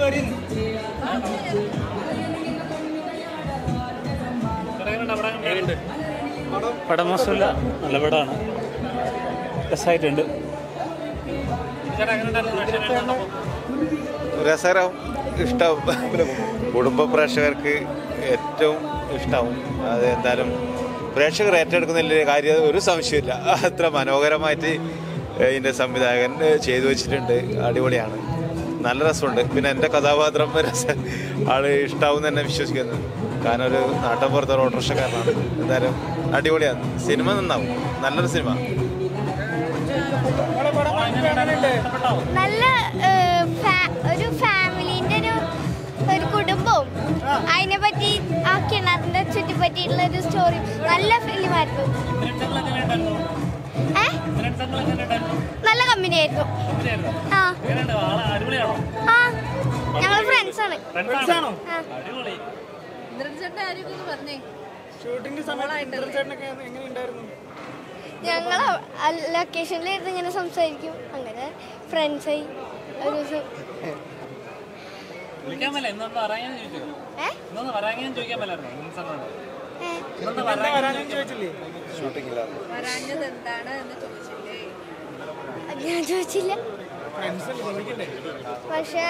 പടം മോശമില്ല നല്ല പടമാണ് രസമായിട്ടുണ്ട് രസകരം ഇഷ്ടം കുടുംബ പ്രേക്ഷകർക്ക് ഏറ്റവും ഇഷ്ടമാവും അത് എന്തായാലും പ്രേക്ഷകർ ഏറ്റെടുക്കുന്നതിൽ കാര്യം ഒരു സംശയമില്ല അത്ര മനോഹരമായിട്ട് ഇതിൻ്റെ സംവിധായകൻ ചെയ്തു വെച്ചിട്ടുണ്ട് അടിപൊളിയാണ് നല്ല രസമുണ്ട് പിന്നെ എൻ്റെ കഥാപാത്രം രസ ആള് ഇഷ്ടാവും തന്നെ വിശ്വസിക്കുന്നു കാരണം ഒരു നാട്ടിൻപുറത്തെ ഒരു ഓട്ടോറിക്ഷക്കാരനാണ് എന്തായാലും അടിപൊളിയാണ് സിനിമ നന്നാവും നല്ലൊരു സിനിമ നല്ല ഏഹ്, ഫാ- ഒരു ഫാമിലിന്റെ ഒരു ഒരു കുടുംബവും അതിനെ പറ്റി ആ കിണറിന്റെ ചുറ്റിപ്പറ്റിയിട്ടുള്ള ഒരു സ്റ്റോറി നല്ല ഫിലിമായിരുന്നു ഏ നല്ല കമ്പനി ആയിരുന്നു ആ ആ ഞങ്ങൾ ഫ്രണ്ട്സ് ആണ് ആ. ഇന്ദ്രൻചേട്ടൻ്റെ ആരെയൊക്കെ ഒന്ന് പറഞ്ഞേ ഷൂട്ടിംഗ് സമയത്ത് ഇന്ദ്രൻചേട്ടനൊക്കെ എങ്ങനെയുണ്ടായിരുന്നു ഞങ്ങൾ ലൊക്കേഷനിലിരുന്ന് ഇങ്ങനെ സംസാരിക്കും അങ്ങനെ ഫ്രണ്ട്സായി ഒരു ദിവസം വിളിക്കാൻ പറ്റില്ല ഇന്നൊന്ന് പറയാൻ ചോദിച്ചു ഏ ഇന്നൊന്ന് പറയാൻ ചോദിക്കാൻ പറ്റായിരുന്നു ഇന്നൊന്ന് ഏ ഇന്നൊന്ന് എന്താ പറയാൻ വരാനെന്ന് ചോദിച്ചില്ലേ വരാഞ്ഞത് എന്താണ് എന്ന് ചോദിച്ചില്ലേ അത് ഞാൻ ചോദിച്ചില്ല ഫ്രണ്ട്സ് ചോദിക്കണ്ടേ പക്ഷേ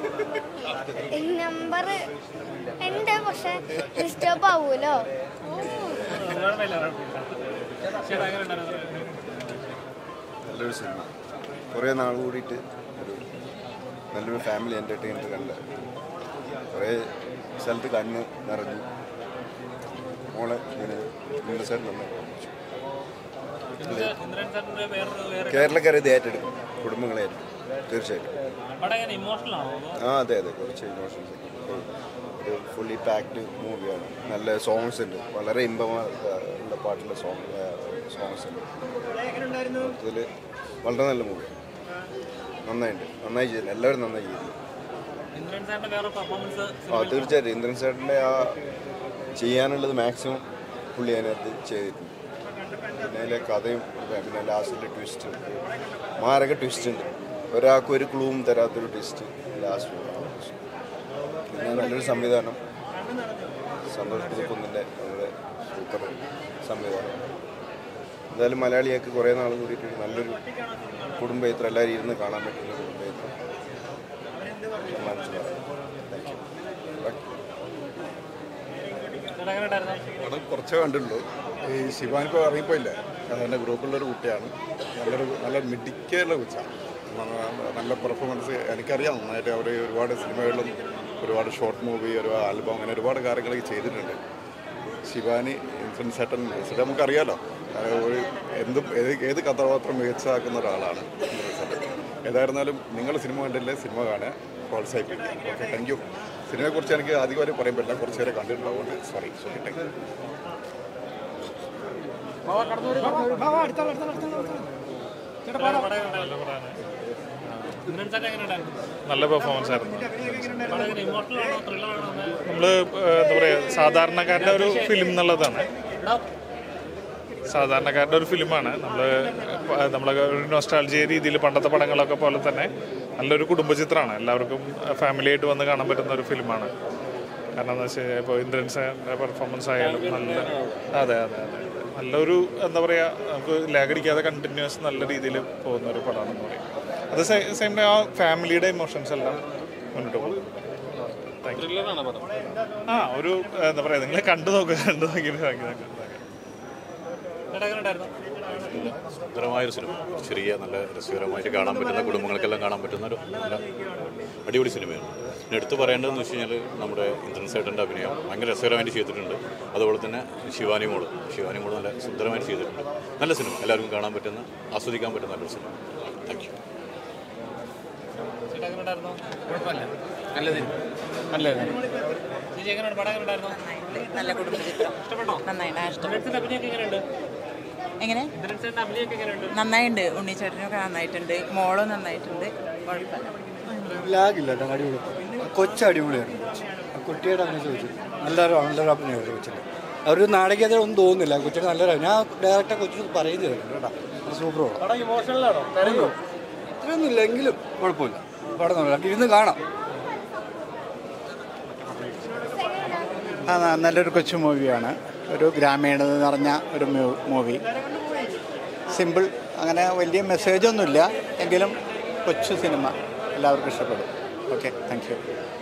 നമ്പർ ഉണ്ട് പക്ഷെ ഡിസ്റ്റർബ് ആവുമല്ലോ കുഴപ്പമില്ല കുഴപ്പമില്ല ചേട്ടാ എങ്ങനെ ഉണ്ടായിരുന്നു നല്ലൊരു സിനിമ കുറേ നാൾ കൂടിയിട്ട് ഒരു നല്ലൊരു ഫാമിലി എൻ്റർടൈനർ കണ്ട കുറേ സ്ഥലത്ത് കണ്ണ് നിറഞ്ഞു മോളെ ഇങ്ങനെ ഇന്ന സൈഡ് നന്നായി കാണിച്ചു. ഇന്ദ്രൻ സാറിന്റെ വേറൊരു വേറെ കേരളക്കാരെ ഇത് ഏറ്റെടുക്കും കുടുംബങ്ങളെ ഏറ്റെടുക്കും തീർച്ചയായിട്ടും പടം എങ്ങനെ ഇമോഷണൽ ആണോ അതോ ആ അതെ അതെ കുറച്ച് ഇമോഷൻസ് ഒരു ഫുള്ളി പാക്ഡ് മൂവിയാണ് നല്ല സോങ്സ് ഉണ്ട് വളരെ ഇമ്പമായ ഉള്ള പാട്ടുള്ള സോങ് സോങ്സ് ഉണ്ട് മൊത്തത്തിൽ വളരെ നല്ല മൂവിയാണ് നന്നായിട്ടുണ്ട് നന്നായി ചെയ്യുന്നു എല്ലാവരും നന്നായി ചെയ്യുന്നു ഇന്ദ്രൻ സാറിന്റെ വേറെ പെർഫോമൻസ് ആ തീർച്ചയായിട്ടും ഇന്ദ്രൻ സാറിൻ്റെ ആ ചെയ്യാനുള്ളത് മാക്സിമം പുള്ളി അതിനകത്ത് ചെയ്തിട്ടുണ്ട് പിന്നെ അതിലെ കഥയും പിന്നെ ലാസ്റ്റിലെ ട്വിസ്റ്റ് മാരക ട്വിസ്റ്റ് ഉണ്ട് ഒരാൾക്ക് ഒരു ക്ലൂവും തരാത്തൊരു ട്വിസ്റ്റ് ലാസ്റ്റ് പിന്നെ നല്ലൊരു സംവിധാനം സന്തോഷ് പുതുക്കുന്നിൻ്റെ നമ്മുടെ സൂപ്പർ സംവിധാനം എന്തായാലും മലയാളിയൊക്കെ കുറേ നാൾ കൂടിയിട്ട് നല്ലൊരു കുടുംബയത്ര എല്ലാവരും ഇരുന്ന് കാണാൻ പറ്റുന്ന കുടുംബയത്ര മനസ്സിലാവും താങ്ക് യു ചേട്ടാ എങ്ങനെ ഉണ്ടായിരുന്നു പടം കുറച്ചേ കണ്ടുള്ളൂ ഈ ശിവാൻ ഇപ്പോൾ ഇറങ്ങിപ്പോയില്ലേ അത് എൻ്റെ ഗ്രൂപ്പിലുള്ളൊരു കുട്ടിയാണ് നല്ലൊരു നല്ല മിടിക്കുള്ള കൊച്ചാണ് ന- നല്ല പെർഫോമൻസ് എനിക്കറിയാം നന്നായിട്ട് അവർ ഒരുപാട് സിനിമകളിലും ഒരുപാട് ഷോർട്ട് മൂവി ഒരു ആൽബം അങ്ങനെ ഒരുപാട് കാര്യങ്ങളൊക്കെ ചെയ്തിട്ടുണ്ട് ശിവാനി ഇൻഫ്ലുവൻസ് ചേട്ടൻ ചേട്ടൻ നമുക്കറിയാലോ അത് ഒരു എന്തും ഏത് ഏത് കഥാപാത്രം മികച്ചതാക്കുന്ന ഒരാളാണ് ഇന്ദ്രൻ ചേട്ടൻ ഏതായിരുന്നാലും നിങ്ങൾ സിനിമ കണ്ടില്ലേ സിനിമ കാണുക പ്രോത്സാഹിപ്പിക്കുക ഓക്കെ താങ്ക് യു സിനിമയെക്കുറിച്ച് എനിക്ക് അധികം പറയാൻ പറ്റില്ല കുറച്ച് നേരം കണ്ടിട്ടുള്ളൂ അതുകൊണ്ട് sorry sorry thank you Indran സാറിന്റെ എങ്ങനെ ഉണ്ടായിരുന്നു നല്ല പെർഫോമൻസ് ആയിരുന്നു പടം എങ്ങനെ ഇമോഷണൽ ആണോ ത്രില്ലർ ആണോ നമ്മൾ എന്താ പറയുക സാധാരണക്കാരുടെ ഒരു ഫിലിം എന്നുള്ളതാണ് സാധാരണക്കാരുടെ ഒരു ഫിലിമാണ് നമ്മൾ നമ്മളെ ഒരു നൊസ്റ്റാൾജിയ രീതിയിൽ പണ്ടത്തെ പടങ്ങളൊക്കെ പോലെ തന്നെ നല്ലൊരു കുടുംബചിത്രമാണ് എല്ലാവർക്കും ഫാമിലി ആയിട്ട് വന്ന് കാണാൻ പറ്റുന്ന ഒരു ഫിലിമാണ് കാരണം എന്താ വെച്ചാൽ ഇപ്പോൾ ഇന്ദ്രൻ സാറിൻ്റെ പെർഫോമൻസ് ആയാലും നല്ല അതെ അതെ അതെ അതെ. നല്ലൊരു എന്താ പറയുക നമുക്ക് ലാഗടിക്കാതെ കണ്ടിന്യൂസ് നല്ല രീതിയിൽ പോകുന്ന ഒരു പടമാണെന്ന് പറയും അത് സെയിം ടൈം ആ ഫാമിലിയുടെ ഇമോഷൻസ് എല്ലാം മുന്നോട്ട് പോകും താങ്ക് യു ത്രില്ലറാണ് പടം ആ ഒരു എന്താ പറയുക നിങ്ങൾ കണ്ടു നോക്കുക കണ്ടു നോക്കിയിട്ട് താങ്ക് യു താങ്ക് യു ചേട്ടാ എങ്ങനെ ഉണ്ടായിരുന്നു സുന്ദരമായൊരു സിനിമ ചെറിയ നല്ല രസകരമായിട്ട് കാണാൻ പറ്റുന്ന കുടുംബങ്ങൾക്കെല്ലാം കാണാൻ പറ്റുന്ന ഒരു നല്ല അടിപൊളി സിനിമയാണ് പിന്നെ എടുത്തു പറയേണ്ടതെന്ന് വെച്ച് കഴിഞ്ഞാൽ നമ്മുടെ ഇന്ദ്രൻ സേട്ടൻ്റെ അഭിനയം ഭയങ്കര രസകരമായിട്ട് ചെയ്തിട്ടുണ്ട് അതുപോലെ തന്നെ ശിവാനി മോള് ശിവാനി മോള് നല്ല സുന്ദരമായിട്ട് ചെയ്തിട്ടുണ്ട് നല്ല സിനിമ എല്ലാവർക്കും കാണാൻ പറ്റുന്ന ആസ്വദിക്കാൻ പറ്റുന്ന നല്ലൊരു സിനിമ താങ്ക് യു ചേട്ടാ എങ്ങനെ ഉണ്ടായിരുന്നു നല്ലത് ചേച്ചി എങ്ങനെയാണ് പടം എങ്ങനെ ഉണ്ടായിരുന്നു നല്ല കുടുംബചിത്രം ഇഷ്ടപ്പെട്ടോ നന്നായിട്ട് ഇഷ്ടപ്പെട്ടു ഇന്ദ്രൻ സാറിന്റെ അഭിനയൊക്കെ എങ്ങനെയുണ്ട് എങ്ങനെ ഇന്ദ്രൻ സാറിന്റെ അഭിനയൊക്കെ എങ്ങനെയുണ്ട് നന്നായിട്ടുണ്ട് ഉണ്ണിച്ചേട്ടനൊക്കെ നന്നായിട്ടുണ്ട് മോളും നന്നായിട്ടുണ്ട് കുഴപ്പമില്ല ലാഗില്ല കേട്ടോ അടിപൊളി കൊച്ചു അടിപൊളിയായിരുന്നു ആ കുട്ടിയുടെ അഭിനയം ചോദിച്ചു നല്ലൊരു നല്ലൊരു അഭിനയമായിരുന്നു കൊച്ചിന് അവരൊരു നാടകീയത ഒന്നും തോന്നുന്നില്ല കൊച്ചിന് നല്ലൊരു അഭിനയം. ഞാൻ ഡയറക്റ്റ് കൊച്ചിന് പറയുന്നത് കേട്ടോ കേട്ടോ സൂപ്പർ പടം ഇമോഷണലാണോ ഇത്രയൊന്നും ഇല്ല എങ്കിലും കുഴപ്പമില്ല പടം നല്ല ഇരുന്ന് കാണാം ആ ന- നല്ലൊരു കൊച്ചു മൂവിയാണ് ഒരു ഗ്രാമീണത നിറഞ്ഞ ഒരു മൂവി സിമ്പിൾ അങ്ങനെ വലിയ മെസ്സേജൊന്നുമില്ല എങ്കിലും കൊച്ചു സിനിമ എല്ലാവർക്കും ഇഷ്ടപ്പെടും ഓക്കെ താങ്ക് യു